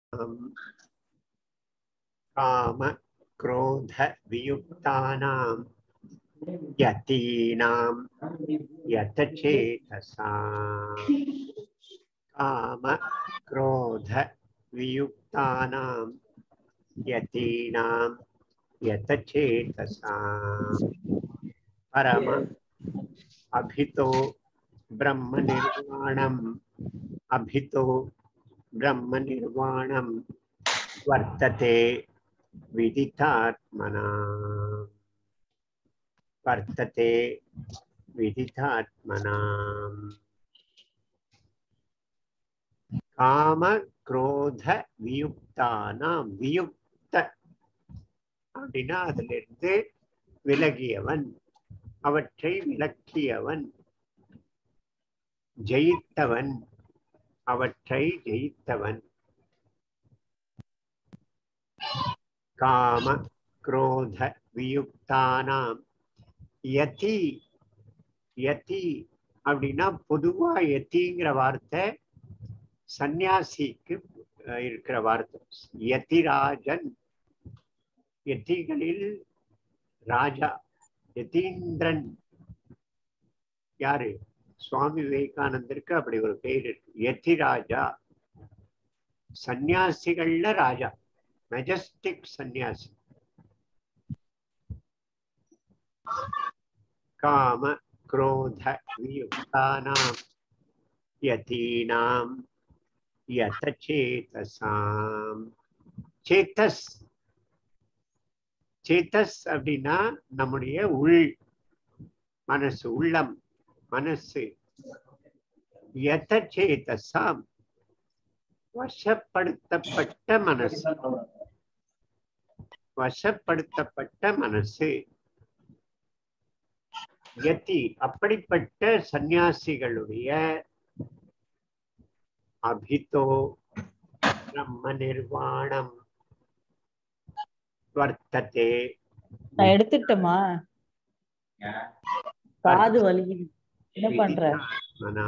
काम क्रोध वियुक्तानां यतीनां यतचेतसाम् काम क्रोध वियुक्तानां यतीनां यतचेतसाम् परम अभितो ब्रह्मनिर्वाणम् अभितो ब्रह्मनिर्वाणं वर्तते विदितात्मना वर्तते विदितात्मना காம குரோத வியுக்தானாம் வியுக்த அப்படின்னா அதுல இருந்து விலகியவன் அவற்றை விலக்கியவன் ஜெயித்தவன் அவற்றை ஜெயித்தவன் காம குரோத வியுக்தானாம் யதி யதி அப்படின்னா பொதுவா யதிங்கிற வார்த்தை சந்நியாசிக்கு அஹ், இருக்கிற வார்த்தை யதிராஜன் யதிகளில் ராஜா யதீந்திரன் யாரு சுவாமி விவேகானந்தருக்கு அப்படி ஒரு பேர் இருக்கு யதிராஜா சந்நியாசிகள்ல ராஜா மெஜஸ்டிக் சந்நியாசி காம क्रोध वियुक्तानां यतीनां यतचेतसाம் சேத்தஸ் சேத்தஸ் அப்படின்னா நம்முடைய உள் மனசு உள்ளம் மனசு யதச்சேதசாம் வசப்படுத்தப்பட்ட மனசு வசப்படுத்தப்பட்ட மனசு யதி அப்படிப்பட்ட சந்நியாசிகளுடைய அபிதோ பிரம்ம நிர்வாணம் வர்த்ததே நான் எடுத்துட்டேமா காது வலிக்குது என்ன பண்ற மனா.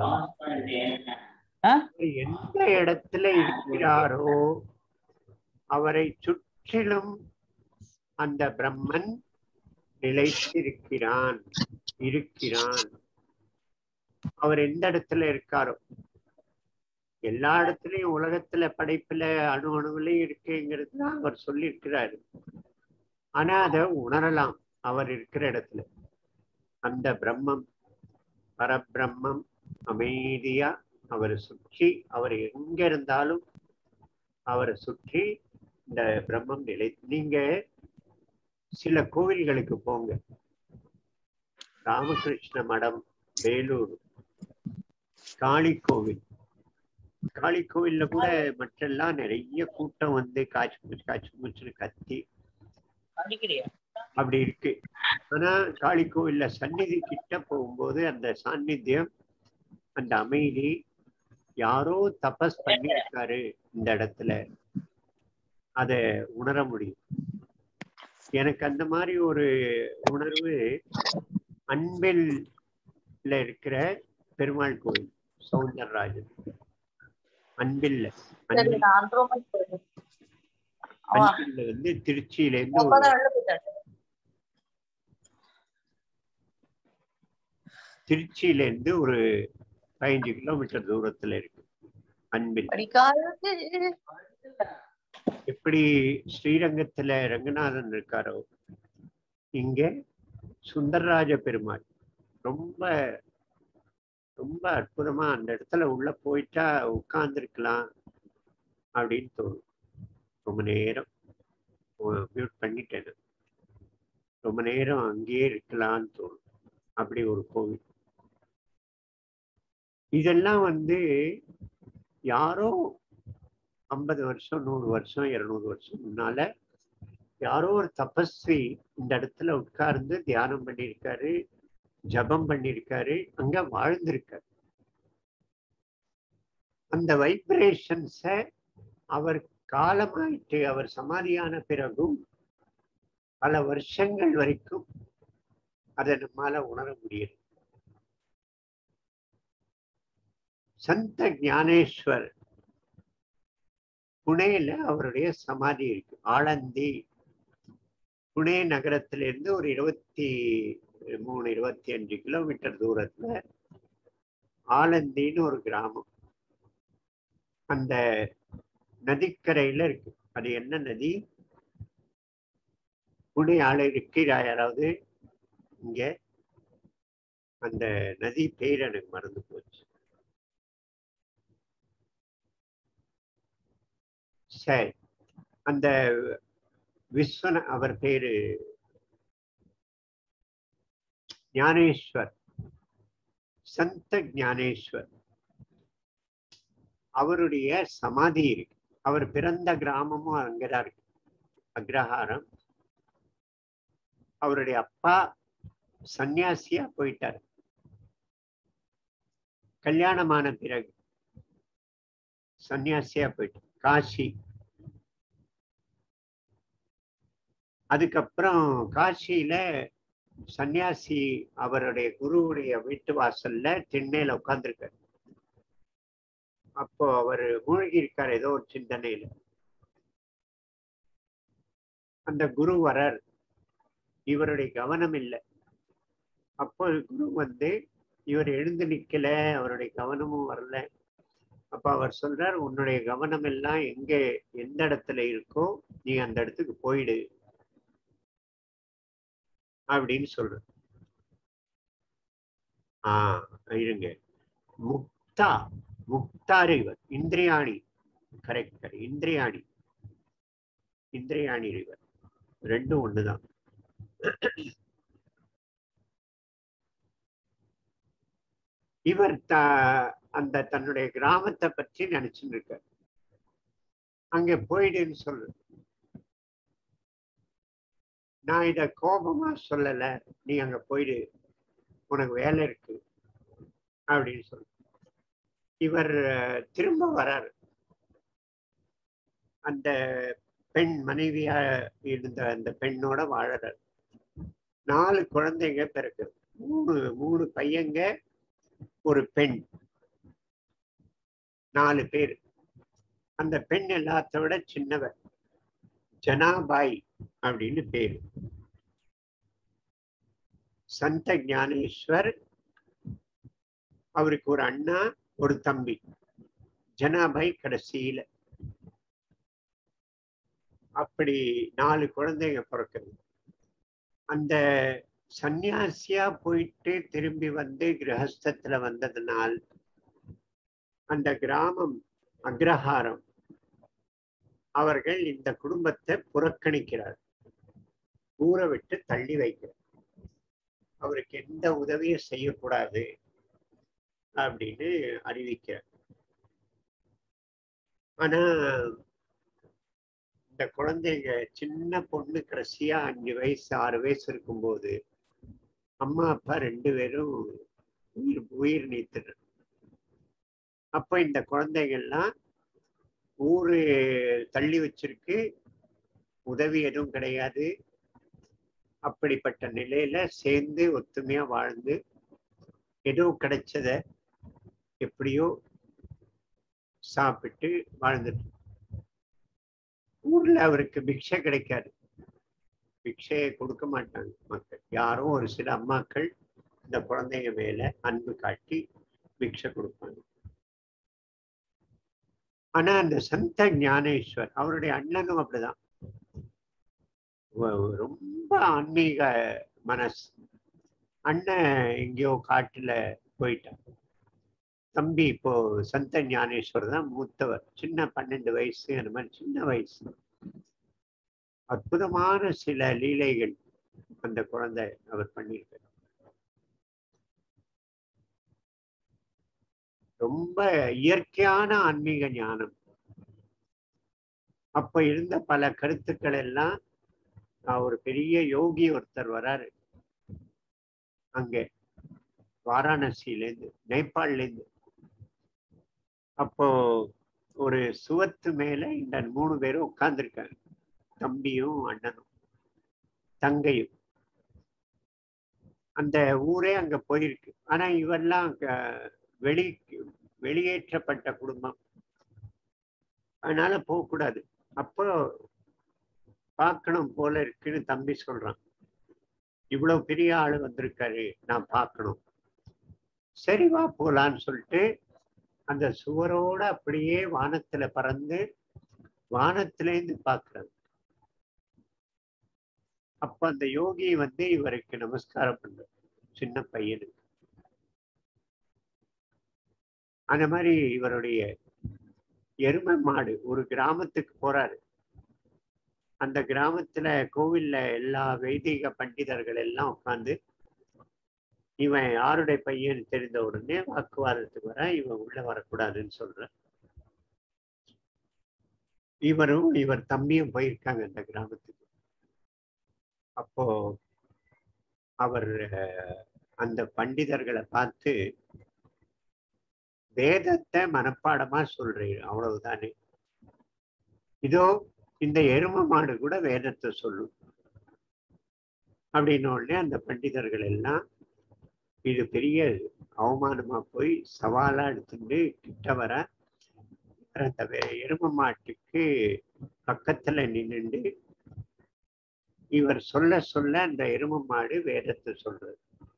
ஆ? எந்த இடத்துல இருக்கிறாரோ அவரை சுற்றிலும் அந்த பிரம்மன் நிலைத்திருக்கிறான் இருக்கிறான் அவர் எந்த இடத்துல இருக்காரோ எல்லா இடத்துலயும் உலகத்துல படைப்புல அணு அணுவிலையும் இருக்குங்கிறது தான் அவர் சொல்லியிருக்கிறாரு ஆனா அதை உணரலாம் அவர் இருக்கிற இடத்துல அந்த பிரம்மம் பரபிரம்மம் அமைதியா அவரை சுற்றி அவர் எங்க இருந்தாலும் அவரை சுற்றி இந்த பிரம்மம் நிலை நீங்க சில கோவில்களுக்கு போங்க ராமகிருஷ்ண மடம் வேலூர் காளி கோவில் காளி கோவில்ல கூட மற்றெல்லாம் நிறைய கூட்டம் வந்து காய்ச்சி மூச்சு காய்ச்சி மூச்சுன்னு கத்தி அப்படி இருக்கு ஆனா காளி கோவில்ல சந்நிதி கிட்ட போகும்போது அந்த சாநித்தியம் அந்த அமைதி யாரோ தபஸ் பண்ணியிருக்காரு இந்த இடத்துல அத உணர முடியும் எனக்கு அந்த மாதிரி ஒரு உணர்வு அன்பில்ல இருக்கிற பெருமாள் கோவில் சௌந்தரராஜன் அன்பில்ல சரி அன்பில் நான் அஞ்சு ரூபாய்க்கு போடுறேன். ஆ, அன்பில்ல வந்து திருச்சியில இருந்து ஒரு அப்பதான் வெளில போயிட்டாரு. திருச்சியில இருந்து ஒரு பதினஞ்சு கிலோமீட்டர் தூரத்துல இருக்கு அன்பில் படிக்காதது எப்படி ஸ்ரீரங்கத்துல ரங்கநாதன் இருக்காரோ இங்க சுந்தரராஜ பெருமாள் ரொம்ப ரொம்ப அற்புதமா அந்த இடத்துல உள்ள போயிட்டா உட்கார்ந்துருக்கலாம் அப்படின்னு தோணும் ரொம்ப நேரம் மியூட் பண்ணிட்டேன் நான். ரொம்ப நேரம் அங்கேயே இருக்கலாம்னு தோணும் அப்படி ஒரு கோவில் இதெல்லாம் வந்து யாரோ ஐம்பது வருஷம் நூறு வருஷம் இருநூறு வருஷம் முன்னால யாரோ ஒரு தபஸ்வி இந்த இடத்துல உட்கார்ந்து தியானம் பண்ணியிருக்காரு ஜபம் பண்ணியிருக்காரு அங்க வாழ்ந்திருக்காரு அந்த வைப்ரேஷன்ஸ அவர் காலமாயிட்டு அவர் சமாதியான பிறகும் பல வருஷங்கள் வரைக்கும் அதை நம்மால உணர முடியுது சந்த ஞானேஸ்வர் புனேல அவருடைய சமாதி இருக்கு ஆலந்தி புனே நகரத்திலிருந்து ஒரு இருபத்தி மூணு இருபத்தி அஞ்சு கிலோமீட்டர் தூரத்துல ஆலந்தின்னு ஒரு கிராமம் அந்த நதிக்கரையில இருக்கு அது என்ன நதி புனே ஆளு இருக்கிறா யாராவது இங்க அந்த நதி பேர் எனக்கு மறந்து போச்சு சரி அந்த விஸ்வன அவர் பேரு ஞானேஸ்வர் சந்த ஞானேஸ்வர் அவருடைய சமாதி இருக்கு அவர் பிறந்த கிராமமும் அங்கதான் இருக்கு அக்ரஹாரம் அவருடைய அப்பா சன்னியாசியா போயிட்டார் கல்யாணமான பிறகு சன்னியாசியா போயிட்டார் காசி அதுக்கப்புறம் காசியில சன்னியாசி அவருடைய குருவுடைய வீட்டு வாசல்ல திண்ணையில உட்கார்ந்துருக்காரு அப்போ அவர் மூழ்கி இருக்கார் ஏதோ ஒரு சிந்தனையில அந்த குரு வரார் இவருடைய கவனம் இல்லை அப்போ குரு வந்து இவர் எழுந்து நிக்கல அவருடைய கவனமும் வரல அப்ப அவர் சொல்றார் உன்னுடைய கவனம் எல்லாம் எங்க எந்த இடத்துல இருக்கோ நீ அந்த இடத்துக்கு போயிடு அப்படின்னு சொல்ற ஆஹ் இருங்க முக்தா முக்தாரி இவர் இந்திரியாணி கரெக்ட் கரெக்ட் இந்திரியாணி இந்திரியாணி ரிவர் ரெண்டும் ஒண்ணுதான் இவர் த அந்த தன்னுடைய கிராமத்தை பற்றி நினைச்சுட்டு இருக்கார் அங்க போயிடுன்னு சொல்லு நான் இத கோபமா சொல்லல நீ அங்க போயிடு உனக்கு வேலை இருக்கு அப்படின்னு சொல்லு இவர் அஹ், திரும்ப வராரு அந்த பெண் மனைவியா இருந்த அந்த பெண்ணோட வாழறாரு நாலு குழந்தைங்க பிறக்குது மூணு மூணு பையங்க ஒரு பெண் நாலு பேர் அந்த பெண் எல்லாத்த விட சின்னவர் ஜனாபாய் அப்படின்னு பேரு சந்த ஞானேஸ்வர் அவருக்கு ஒரு அண்ணா ஒரு தம்பி ஜனாபாய் கடைசியில அப்படி நாலு குழந்தைங்க பிறக்குது அந்த சன்னியாசியா போயிட்டு திரும்பி வந்து கிரகஸ்தத்துல வந்ததுனால் அந்த கிராமம் அக்ரஹாரம் அவர்கள் இந்த குடும்பத்தை புறக்கணிக்கிறார் ஊரை விட்டு தள்ளி வைக்கிறார் அவருக்கு எந்த உதவியும் செய்யக்கூடாது அப்படின்னு அறிவிக்கிறார் ஆனா இந்த குழந்தைங்க சின்ன பொண்ணு கடைசியா அஞ்சு வயசு ஆறு வயசு இருக்கும்போது அம்மா அப்பா ரெண்டு பேரும் உயிர் உயிர் நீத்துட்டு அப்ப இந்த குழந்தைகள்லாம் ஊரு தள்ளி வச்சிருக்கு உதவி எதுவும் கிடையாது அப்படிப்பட்ட நிலையில சேர்ந்து ஒத்துமையா வாழ்ந்து ஏதோ கிடைச்சத எப்படியோ சாப்பிட்டு வாழ்ந்துட்டு ஊர்ல அவருக்கு பிக்ஷை கிடைக்காது பிக்ஷையை கொடுக்க மாட்டாங்க மக்கள் யாரோ ஒரு சில அம்மாக்கள் இந்த குழந்தைங்க மேல அன்பு காட்டி பிக்ஷை கொடுப்பாங்க ஆனா அந்த சந்த ஞானேஸ்வர் அவருடைய அண்ணனும் அப்படிதான் வ- ரொம்ப ஆன்மீக மனசு அண்ணன் எங்கேயோ காட்டுல போயிட்டான் தம்பி இப்போ சந்த ஞானேஸ்வர் தான் மூத்தவர் சின்ன பன்னெண்டு வயசு அந்த மாதிரி சின்ன வயசு அற்புதமான சில லீலைகள் அந்த குழந்தை அவர் பண்ணியிருக்கார் ரொம்ப இயற்கையான ஆன்மீக ஞானம் அப்ப இருந்த பல கருத்துக்கள் எல்லாம் ஆஹ், ஒரு பெரிய யோகி ஒருத்தர் வராரு அங்க வாராணசியிலேருந்து நேபாள்லேருந்து அப்போ ஒரு சுவத்து மேல இந்த மூணு பேரும் உட்கார்ந்துருக்காங்க தம்பியும் அண்ணனும் தங்கையும் அந்த ஊரே அங்க போயிருக்கு ஆனா இவெல்லாம் அங்க வெளி வெளியேற்றப்பட்ட குடும்பம் அதனால போகக்கூடாது அப்போ பார்க்கணும் போல இருக்குன்னு தம்பி சொல்றான் இவ்வளவு பெரிய ஆளு வந்திருக்காரு நான் பார்க்கணும் சரி வா போலான்னு சொல்லிட்டு அந்த சுவரோட அப்படியே வானத்துல பறந்து வானத்திலேருந்து பார்க்கறது அப்ப அந்த யோகி வந்து இவருக்கு நமஸ்காரம் பண்ற சின்ன பையனுக்கு அந்த மாதிரி இவருடைய எருமை மாடு ஒரு கிராமத்துக்கு போறாரு அந்த கிராமத்துல கோவில்ல எல்லா வைதிக பண்டிதர்கள் எல்லாம் உட்கார்ந்து இவன் யாருடைய பையன் தெரிந்த உடனே வாக்குவாதத்துக்கு வர இவன் உள்ள வரக்கூடாதுன்னு சொல்ற இவரும் இவர் தம்பியும் போயிருக்காங்க அந்த கிராமத்துக்கு அப்போ அவர் அஹ், அந்த பண்டிதர்களை பார்த்து வேதத்தை மனப்பாடமா சொல்றீர் அவ்வளவுதானே இதோ இந்த எரும மாடு கூட வேதத்தை சொல்லும் அப்படின்ன உடனே அந்த பண்டிதர்கள் எல்லாம் இது பெரிய அவமானமா போய் சவாலா எடுத்துட்டு கிட்ட வர அந்த வே- எரும மாட்டுக்கு பக்கத்துல நின்னுண்டு இவர் சொல்ல சொல்ல அந்த எரும மாடு வேதத்தை சொல்றது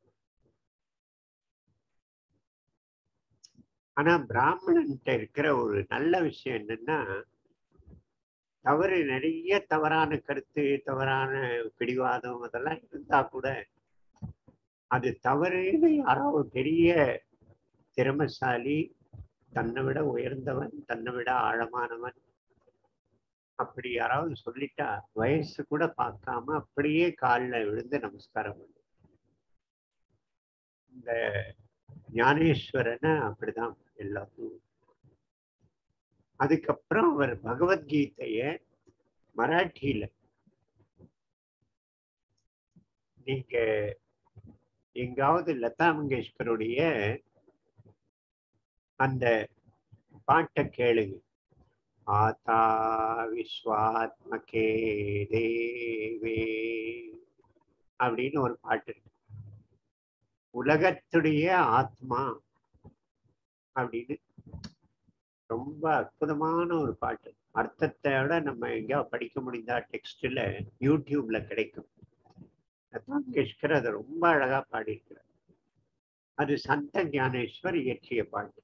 ஆனா பிராமணன்கிட்ட இருக்கிற ஒரு நல்ல விஷயம் என்னன்னா தவறு நிறைய தவறான கருத்து தவறான பிடிவாதம் அதெல்லாம் இருந்தா கூட அது தவறுன்னு யாராவது பெரிய திறமசாலி தன்னை விட உயர்ந்தவன் தன்னை விட ஆழமானவன் அப்படி யாராவது சொல்லிட்டா வயசு கூட பார்க்காம அப்படியே காலில் விழுந்து நமஸ்காரம் பண்ணு இந்த ஞானேஸ்வரனை அப்படிதான் எல்லாத்தையும் அதுக்கப்புறம் அவர் பகவத்கீதைய மராட்டியில நீங்க எங்காவது லதா மங்கேஷ்கருடைய அந்த பாட்டை கேளுங்க ஆதா விஸ்வாத்மகே தேவே அப்படின்னு ஒரு பாட்டு இருக்கு உலகத்துடைய ஆத்மா அப்படின்னு ரொம்ப அற்புதமான ஒரு பாட்டு அர்த்தத்தை விட நம்ம எங்கேயாவது படிக்க முடிந்தா டெக்ஸ்ட்ல யூடியூப்ல கிடைக்கும் லதா மங்கேஷ்கர் அதை ரொம்ப அழகா பாடியிருக்கிறார் அது சந்த ஞானேஸ்வர் இயற்றிய பாட்டு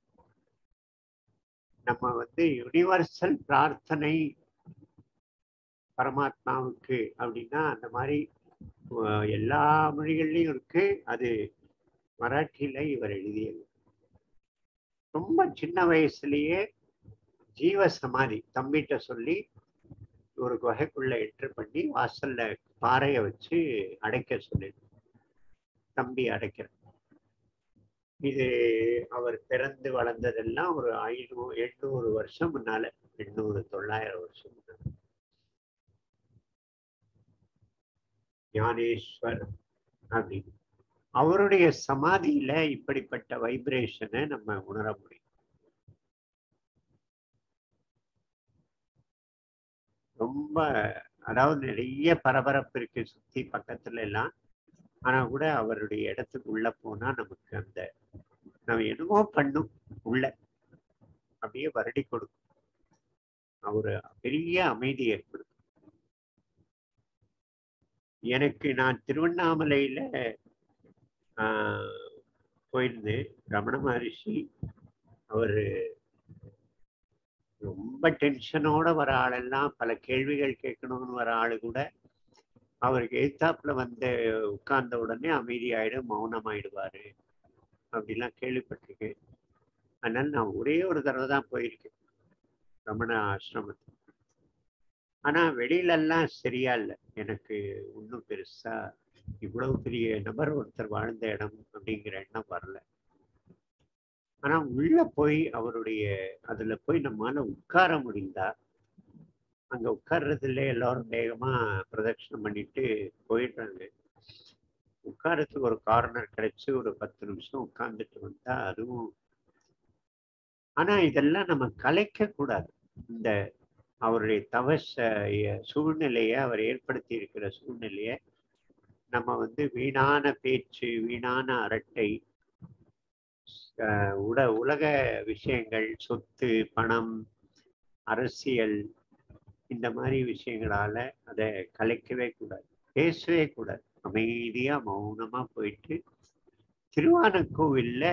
நம்ம வந்து யுனிவர்சல் பிரார்த்தனை பரமாத்மாவுக்கு அப்படின்னா அந்த மாதிரி அஹ், எல்லா மொழிகள்லையும் இருக்கு அது மராட்டியில இவர் எழுதியது ரொம்ப சின்ன வயசுலயே ஜீவ சமாதி தம்பிட்ட சொல்லி ஒரு குகைக்குள்ள என்ட்ரு பண்ணி வாசல்ல பாறைய வச்சு அடைக்க சொல்லி தம்பி அடைக்கிற இது அவர் பிறந்து வளர்ந்ததெல்லாம் ஒரு ஐநூறு எண்ணூறு வருஷம் முன்னால எண்ணூறு தொள்ளாயிரம் வருஷம் முன்னால ஞானேஸ்வர் அப்படின்னு அவருடைய சமாதியில இப்படிப்பட்ட வைப்ரேஷனை நம்ம உணர முடியும் ரொம்ப அதாவது நிறைய பரபரப்பு இருக்கு சுத்தி பக்கத்துல எல்லாம் ஆனா கூட அவருடைய இடத்துக்கு உள்ள போனா நமக்கு அந்த நம்ம என்னமோ பண்ணும் உள்ள அப்படியே வருடி கொடுக்கும் ஒரு பெரிய அமைதி ஏற்படும் எனக்கு நான் திருவண்ணாமலையில ஆஹ், போயிருந்தேன் ரமண மகரிஷி அவரு ரொம்ப டென்ஷனோட வர ஆளெல்லாம் பல கேள்விகள் கேட்கணும்னு வர ஆளு கூட அவருக்கு எதிர்த்தாப்புல வந்து உட்கார்ந்த உடனே அமைதியாயிடும் மௌனமாயிடுவாரு அப்படிலாம் கேள்விப்பட்டிருக்கேன் அதனால நான் ஒரே ஒரு தடவை தான் போயிருக்கேன் ரமண ஆசிரமத்துக்கு ஆனா வெளியில எல்லாம் சரியா இல்லை எனக்கு ஒன்றும் பெருசா இவ்வளவு பெரிய நபர் ஒருத்தர் வாழ்ந்த இடம் அப்படிங்கிற எண்ணம் வரல ஆனா உள்ள போய் அவருடைய அதுல போய் நம்மால உட்கார முடிந்தா அங்க உட்கார்றதுல எல்லாரும் வேகமா பிரதட்சணம் பண்ணிட்டு போயிடுறாங்க உட்காரத்துக்கு ஒரு கார்னர் கிடைச்சு ஒரு பத்து நிமிஷம் உட்கார்ந்துட்டு வந்தா அதுவும் ஆனா இதெல்லாம் நம்ம கலைக்க கூடாது இந்த அவருடைய தவச சூழ்நிலையை அவர் ஏற்படுத்தி இருக்கிற சூழ்நிலையை நம்ம வந்து வீணான பேச்சு வீணான அரட்டை அஹ் உட உலக விஷயங்கள் சொத்து பணம் அரசியல் இந்த மாதிரி விஷயங்களால அதை கலைக்கவே கூடாது பேசவே கூடாது அமைதியா மௌனமா போயிட்டு திருவானக்கோவில்ல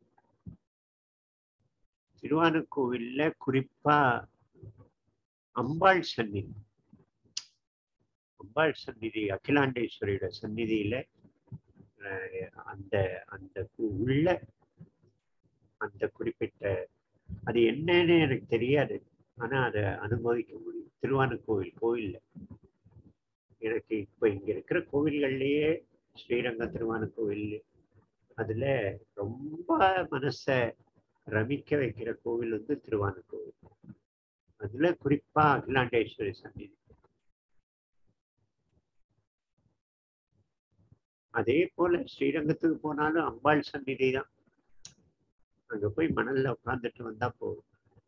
திருவானக்கோவில்ல குறிப்பா அம்பாள் சந்நிதி அம்பாள் சந்நிதி அகிலாண்டேஸ்வரியோட சந்நிதியில அஹ், அந்த அந்த கு- உள்ள அந்த குறிப்பிட்ட அது என்னன்னு எனக்கு தெரியாது ஆனா அதை அனுபவிக்க முடியும் திருவானக்கோவில் கோவில்ல எனக்கு இப்ப இங்க இருக்கிற கோவில்கள்லயே ஸ்ரீரங்க திருவானக்கோவில் அதுல ரொம்ப மனச ரமிக்க வைக்கிற கோவில் வந்து திருவானக்கோவில் அதுல குறிப்பா அகிலாண்டேஸ்வரி சந்நிதி அதே போல ஸ்ரீரங்கத்துக்கு போனாலும் அம்பாள் சந்நிதி தான் அங்க போய் மணல்ல உட்கார்ந்துட்டு வந்தா போதும்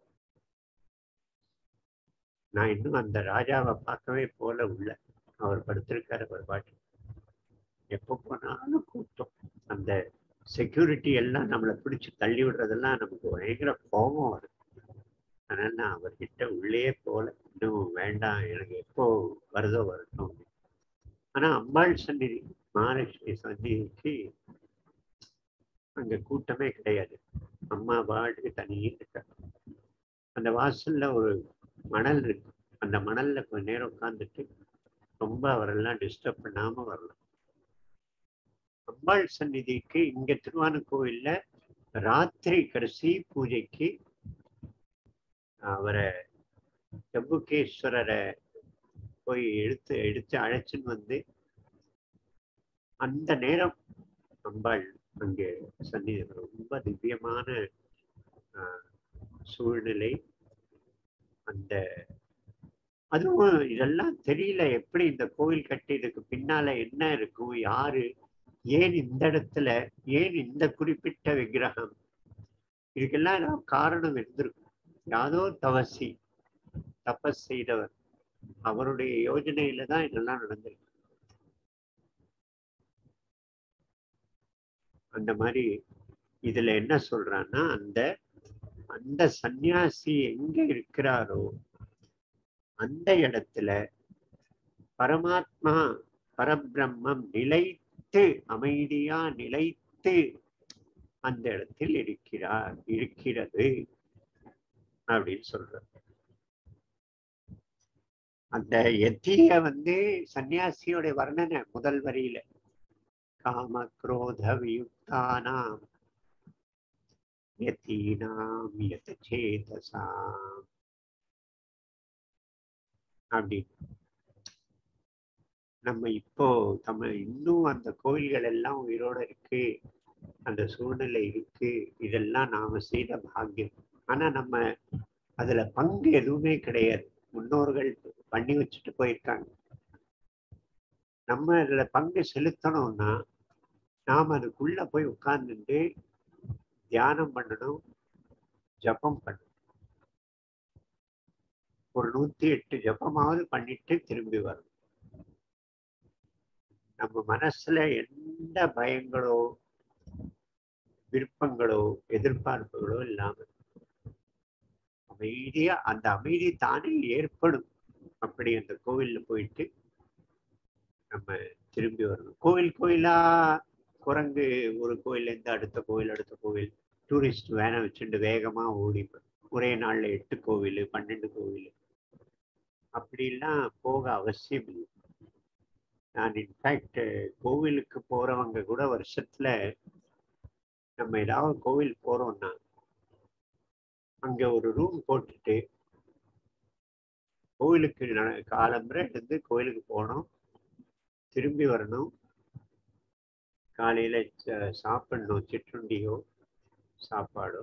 நான் இன்னும் அந்த ராஜாவை பார்க்கவே போல உள்ள அவர் படுத்திருக்காரு ஒரு பாட்டு எப்போ போனாலும் கூட்டம் அந்த செக்யூரிட்டி எல்லாம் நம்மளை பிடிச்சு தள்ளி விடுறதெல்லாம் நமக்கு பயங்கர கோபம் வரும் அதனால நான் அவர்கிட்ட உள்ளே போல இன்னும் வேண்டாம் எனக்கு எப்போ வருதோ வரட்டும் ஆனா அம்பாள் சந்நிதி மகாலட்சுமி சந்நிதிக்கு அங்க கூட்டமே கிடையாது அம்மா பாட்டுக்கு தனியே இருக்காங்க அந்த வாசல்ல ஒரு மணல் இருக்கு அந்த மணல்ல கொஞ்ச நேரம் உட்காந்துட்டு ரொம்ப அவரெல்லாம் டிஸ்டர்ப் பண்ணாம வரலாம் அம்பாள் சந்நிதிக்கு இங்க திருவானக்கோவில்ல ராத்திரி கடைசி பூஜைக்கு அவரை செம்புகேஸ்வரரை போய் எடுத்து எடுத்து அழைச்சின்னு வந்து அந்த நேரம் அம்பாள் அங்கே சந்நிதி ரொம்ப திவ்யமான ஆஹ், சூழ்நிலை அந்த அதுவும் இதெல்லாம் தெரியல எப்படி இந்த கோவில் கட்டி இதுக்கு பின்னால என்ன இருக்கும் யாரு ஏன் இந்த இடத்துல ஏன் இந்த குறிப்பிட்ட விக்கிரகம் இதுக்கெல்லாம் ஏதாவது காரணம் இருந்திருக்கும் யாதோ தவசி தபஸ் செய்தவர் அவருடைய யோஜனையில தான் இதெல்லாம் நடந்திருக்கு அந்த மாதிரி இதுல என்ன சொல்றான்னா அந்த அந்த சந்நியாசி எங்க இருக்கிறாரோ அந்த இடத்துல பரமாத்மா பரபிரம்மம் நிலைத்து அமைதியா நிலைத்து அந்த இடத்தில் இருக்கிறார் இருக்கிறது அப்படின்னு சொல்றார் அந்த எத்திய வந்து சன்னியாசியோட வர்ணனை முதல் வரியில காம குரோத வியுக்தானாம் யதீனாம் யத சேதசாம் அப்படி நம்ம இப்போ நம்ம இன்னும் அந்த கோயில்கள் எல்லாம் உயிரோட இருக்கு அந்த சூழ்நிலை இருக்கு இதெல்லாம் நாம செய்த பாக்கியம் ஆனா நம்ம அதுல பங்கு எதுவுமே கிடையாது முன்னோர்கள் பண்ணி வச்சுட்டு போயிருக்காங்க நம்ம அதுல பங்கு செலுத்தணும்னா நாம் அதுக்குள்ள போய் உட்கார்ந்துட்டு தியானம் பண்ணணும் ஜபம் பண்ணணும் ஒரு நூத்தி எட்டு ஜபமாவது பண்ணிட்டு திரும்பி வரணும் நம்ம மனசுல எந்த பயங்களோ விருப்பங்களோ எதிர்பார்ப்புகளோ இல்லாம அமைதியா அந்த அமைதி தானே ஏற்படும் அப்படி அந்த கோவில்ல போயிட்டு நம்ம திரும்பி வரணும் கோவில் கோயிலா குரங்கு ஒரு கோயில்ல இருந்து அடுத்த கோவில் அடுத்த கோவில் டூரிஸ்ட் வேனை வச்சுட்டு வேகமா ஓடி ஒரே நாள்ல எட்டு கோவில் பன்னெண்டு கோவில் அப்படிலாம் போக அவசியம் இல்லை நான் இன்ஃபேக்ட் கோவிலுக்கு போறவங்க கூட வருஷத்துல நம்ம ஏதாவது கோவில் போறோம்னா அங்க ஒரு ரூம் போட்டுட்டு கோவிலுக்கு நட- காலம்பரை இருந்து கோவிலுக்கு போனோம் திரும்பி வரணும் காலையில ச- சாப்பிடணும் சிற்றுண்டியோ சாப்பாடோ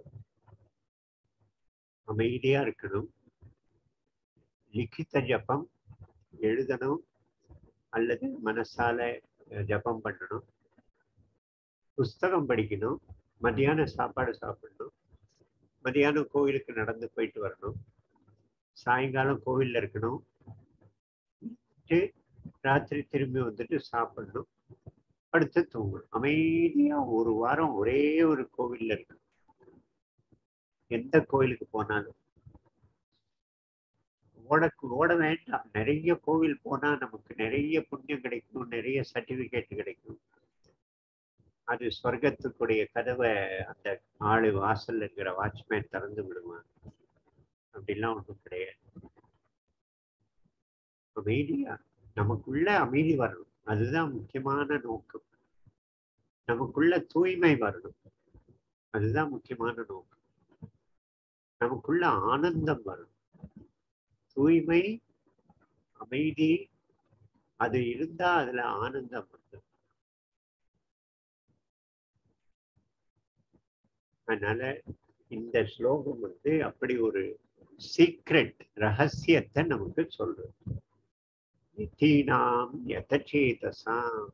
அமைதியா இருக்கணும் லிখিத ஜபம் எழுதணும் அல்லது மனசால அஹ், ஜபம் பண்ணணும் புஸ்தகம் படிக்கணும் மத்தியான சாப்பாடு சாப்பிடணும் மதியானம் கோவிலுக்கு நடந்து போயிட்டு வரணும் சாயங்காலம் கோவில்ல இருக்கணும் விட்டு ராத்திரி திரும்பி வந்துட்டு சாப்பிடணும் படுத்து தூங்கணும் அமைதியா ஒரு வாரம் ஒரே ஒரு கோவில்ல இருக்கு எந்த கோயிலுக்கு போனாலும் ஓட ஓட வேண்டாம் நிறைய கோவில் போனா நமக்கு நிறைய புண்ணியம் கிடைக்கும் நிறைய சர்டிபிகேட் கிடைக்கும் அது சொர்க்கத்துக்குடைய கதவை அந்த ஆளு வாசல்ல இருக்கிற வாட்ச்மேன் திறந்து விடுவான் அப்படிலாம் ஒன்றும் கிடையாது அமைதியா நமக்குள்ள அமைதி வரணும் அதுதான் முக்கியமான நோக்கம் நமக்குள்ள தூய்மை வரணும் அதுதான் முக்கியமான நோக்கம் நமக்குள்ள ஆனந்தம் வரணும் தூய்மை அமைதி அது இருந்தா அதுல ஆனந்தம் வருது அதனால இந்த ஸ்லோகம் வந்து அப்படி ஒரு சீக்ரெட் ரகசியத்தை நமக்கு சொல்றது நித்தீனாம் யதச்சேதசாம்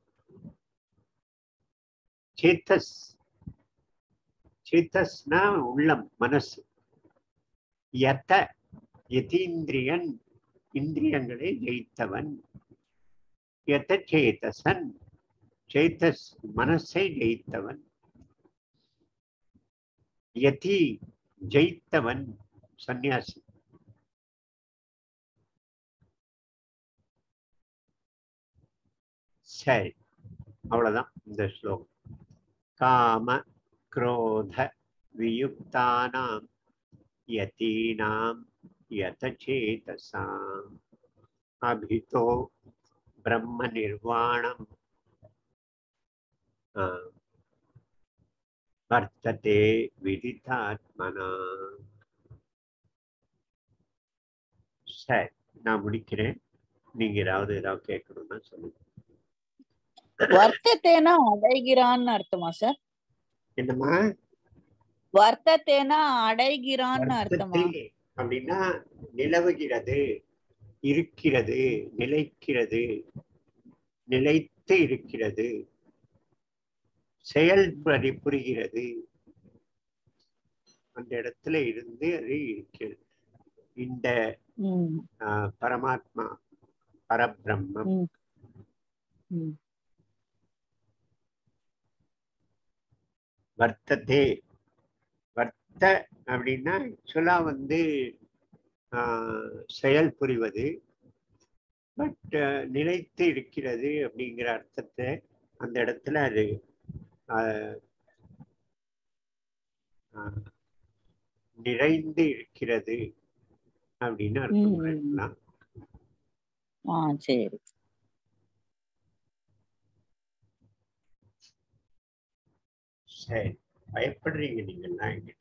சேத்தஸ் சேத்தஸ்னா உள்ளம் மனசு யத யதீந்திரியன் இந்திரியங்களை ஜெயித்தவன் யத சேதசன் சேத்தஸ் மனசை ஜெயித்தவன் யதி ஜெயித்தவன் சந்நியாசி சரி அவ்வளவுதான் இந்த ஸ்லோகம் காம क्रोध वियुक्तानां यतीनां यतचेतसाम् अभितो ब्रह्मनिर्वाणं आ, वर्तते विदितात्मना சரி நான் முடிக்கிறேன் நீங்க ஏதாவது ஏதாவது கேட்கணும்னா சொல்லுங்க வர்த்தத்தேனா அடைகிறான்னு அர்த்தமா சார் என்னம்மா வர்த்தத்தேனா அடைகிறான்னு அர்த்தமா வர்த்தத்தை அப்படின்னா நிலவுகிறது இருக்கிறது நிலைக்கிறது நிலைத்து இருக்கிறது செயல்படி புரிகிறது அந்த இடத்துல இருந்து அது இருக்கிறது இந்த ம், ஆஹ், பரமாத்மா பரபிரம்மம் ம், ம். வர்த்ததே வர்த்த அப்படின்னா ஆக்சுவலா வந்து ஆஹ், செயல் புரிவது பட் நிலைத்து இருக்கிறது அப்படிங்கிற அர்த்தத்தை அந்த இடத்துல அது ஆஹ், ஆஹ், நிறைந்து இருக்கிறது அப்படின்னு அர்த்தம் ம். பண்ணிக்கலாம் ஆ சரி சரி பயப்படுறீங்க நீங்கெல்லாம் என்கிட்ட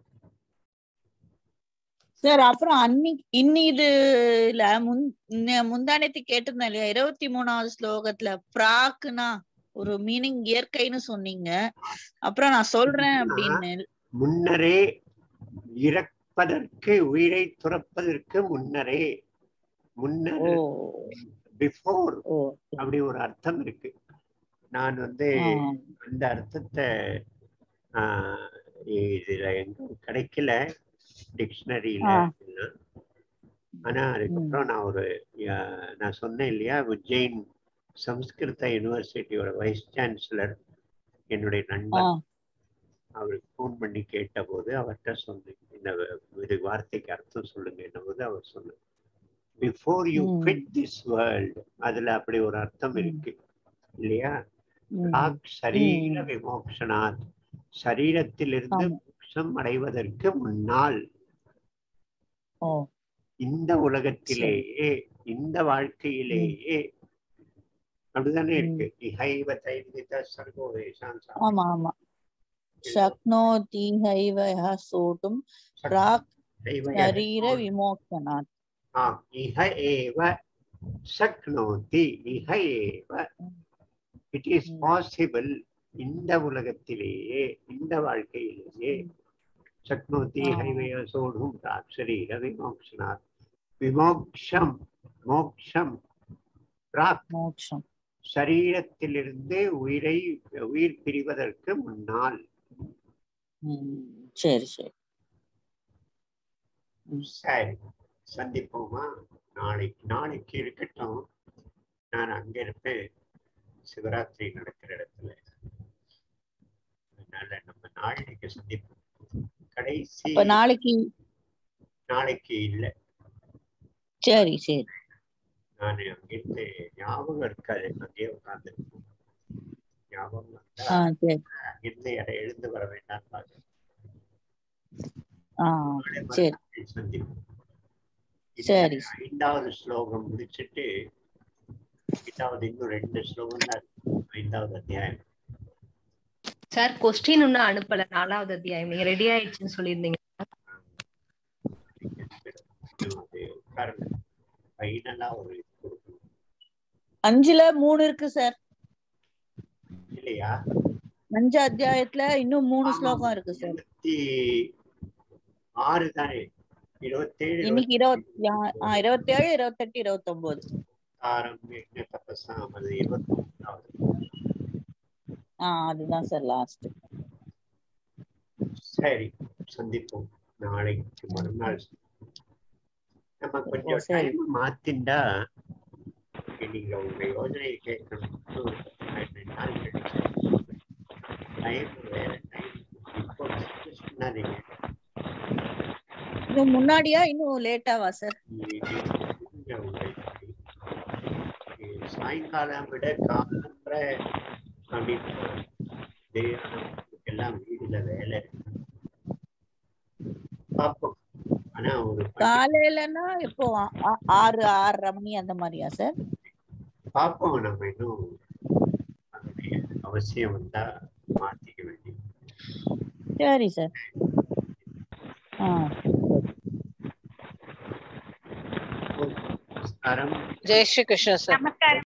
சார் அப்புறம் அன்னைக்கு இன்னி இதுல முன் ந- முந்தானத்து கேட்டிருந்தேன் இல்லையா இருபத்தி மூணாவது ஸ்லோகத்துல பிராக்குனா ஒரு மீனிங் இயற்கைன்னு சொன்னீங்க அப்புறம் நான் சொல்றேன் அப்படின்னு முன்னரே இறப்பதற்கு உயிரை துறப்பதற்கு முன்னரே ஓ முன்னர் பிஃபோர் ஓ அப்படி ஒரு அர்த்தம் இருக்கு நான் வந்து ஆ, அந்த அர்த்தத்தை ஆஹ், இதுல எங்க கிடைக்கல டிக்ஷனரியில ஆ. ஆனா அதுக்கப்புறம் நான் ஒரு ஆஹ், நான் சொன்னேன் இல்லையா உஜ்ஜைன் சம்ஸ்கிருத யூனிவர்சிட்டியோட வைஸ் சான்சலர் என்னுடைய ஆ, நண்பர் அவருக்கு ஃபோன் பண்ணி கேட்டபோது அவர்கிட்ட சொன்னேன் இந்த இது வார்த்தைக்கு அர்த்தம் சொல்லுங்க என்னபோது அவர் சொன்னார் பிஃபோர் யூ ம். quit திஸ் வேர்ல்ட் அதுல அப்படி ஒரு அர்த்தம் ம். இருக்கு இல்லையா ம், ராக் சரீர ம். விமோக்ஷனாத் சரீரத்திலிருந்து ஆமா. மோட்சம் அடைவதற்கு முன்னால் ஓ இந்த உலகத்திலேயே இந்த வாழ்க்கையிலேயே அப்படிதானே ம். இருக்கு இஹைவ தைவித சர்வோ வேஷான் ஆமா ஆமா சக்னோதி ஹைவ யः சோடும் பிராக் சரீர விமோக்ஷனாத் ஆம் இஹ ஏவ சக்னோதி இஹ ஏவ இட் இஸ் ம். பாசிபிள் இந்த உலகத்திலேயே இந்த வாழ்க்கையிலேயே சக்னோதி ஆ. ஹைவய சோடும் சரீர விமோக்ஷனாத் விமோக்ஷம் மோக்ஷம் பிராக் மோட்சம் சரீரத்திலிருந்து உயிரை உயிர் பிரிவதற்கு முன்னால் ம், சரி சரி சரி சந்திப்போமா நாளைக்கு நாளைக்கு இருக்கட்டும் நான் அங்க இருப்பேன் சிவராத்திரி நடக்கிற இடத்துல அதனால நம்ம நாளைக்கு சந்திப்போம் கடைசி இப்ப நாளைக்கு நாளைக்கு இல்ல சரி சரி நான் அங்கிருந்து ஞாபகம் இருக்காது அங்கேயே உட்கார்ந்து ஞாபகம் வந்தா ஆ சரி அங்கிருந்து யாரை எழுந்து வர வேண்டாம் பாரு. ஆ நாளை சரி. மறுநாள் சந்திப்போம் இந்த சரி. ஐந்தாவது ஸ்லோகம் முடிச்சிட்டு ஐந்தாவது இன்னும் ரெண்டு ஸ்லோகம் தான் இருக்கு. ஐந்தாவது அத்தியாயம் சார் கொஸ்டின் இன்னும் அனுப்பல நாலாவது அத்தியாயம் நீங்க ரெடி ஆயிடுச்சுன்னு சொல்லியிருந்தீங்க அது உட்காருங்க ஃபைனலா ஒரு இது கொடுக்கணும் அஞ்சுல மூணு இருக்கு சார் இல்லையா அஞ்சு அத்தியாயத்துல இன்னும் மூணு ஆமா. ஸ்லோகம் இருக்கு சார் இருபத்தி ஆறு தானே இருபத்தேழு இன்னைக்கு இருபத்தி ஆ- ஆ, இருபத்தேழு இருபத்தெட்டு இருபத்தொன்பது ஆரம் யஜ்ஞ தபஸாம் அது இருபத்தி மூணாவது ஆ அதுதான் சார் லாஸ்ட் சரி சந்திப்போம் நாளைக்கு மறுநாள் நம்ம கொஞ்சம் ஓ, சரி. டைம் மாத்திண்டா நீங்க உங்க யோசனையை கேட்கணும் ஒரு பதினெட்டு நாள் கழிச்சு டைம் வேற டைம் இப்போ discuss பண்ணாதீங்க இன்னும் முன்னாடியா இன்னும் லேட்டாவா சார் இது கொஞ்சம் உங்களுக்கு இது சாயங்காலம் விட காலம்புற அப்படின்னு எல்லாம் வீடுல வேலை இருக்கு. பார்ப்போம் ஆனா ஒரு பத்து- காலையிலன்னா இப்போ ஆ- ஆ- ஆறு ஆறரை மணி அந்த மாதிரியா சார் பார்ப்போம் நம்ம இன்னும் அதனுடைய அவசியம் வந்தா மாத்திக்க வேண்டியது சரி சார் ஆ நமஸ்காரம் ஜெய் ஸ்ரீ கிருஷ்ண சார் நமஸ்காரம்